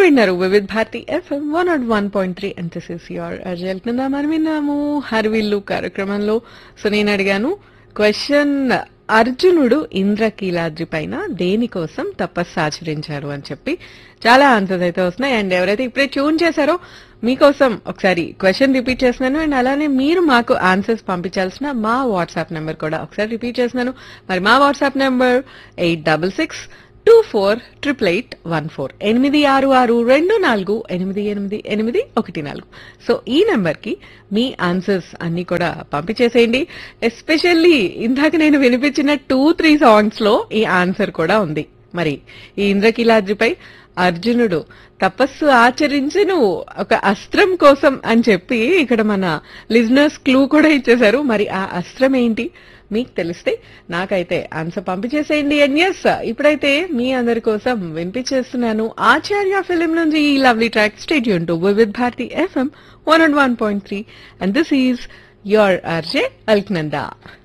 విన్నారు Vividh Bharati FM one nought one point three and this is your అర్జల్ కింద మనం విన్నాము హర్విల్లు కార్యక్రమంలో సో నేను అడిగాను క్వశ్చన్ అర్జునుడు ఇంద్రకీలాద్రి పైన దేనికోసం తపస్సు ఆచరించారు అని చెప్పి చాలా ఆన్సర్స్ అయితే వస్తున్నాయి అండ్ ఎవరైతే ఇప్పుడే ట్యూన్ చేశారో మీకోసం ఒకసారి క్వశ్చన్ రిపీట్ చేస్తున్నాను అండ్ అలానే మీరు మాకు ఆన్సర్స్ పంపించాల్సిన మా వాట్సాప్ నెంబర్ కూడా ఒకసారి రిపీట్ చేస్తున్నాను మరి మా WhatsApp number eight double six two four triple eight one four ఎనిమిది ఆరు ఆరు రెండు నాలుగు ఎనిమిది ఎనిమిది ఎనిమిది ఒకటి నాలుగు సో ఈ నెంబర్ కి మీ ఆన్సర్స్ అన్ని కూడా పంపించేసేయండి ఎస్పెషల్లీ ఇందాక నేను వినిపించిన టూ త్రీ సాంగ్స్ లో ఈ ఆన్సర్ కూడా ఉంది మరి ఈ ఇంద్రకీలాద్రిపై అర్జునుడు తపస్సు ఆచరించను ఒక అస్త్రం కోసం అని చెప్పి ఇక్కడ మన లిజనర్స్ క్లూ కూడా ఇచ్చేశారు మరి ఆ అస్త్రం ఏంటి మీకు తెలిస్తే నాకైతే ఆన్సర్ పంపించేసేయండి అండ్ ఎస్ ఇప్పుడైతే మీ అందరి కోసం వినిపించేస్తున్నాను ఆచార్య ఫిలిం నుంచి ఈ lovely track stay tuned to Vividh Bharati FM one and one point three and this is your RJ Alaknanda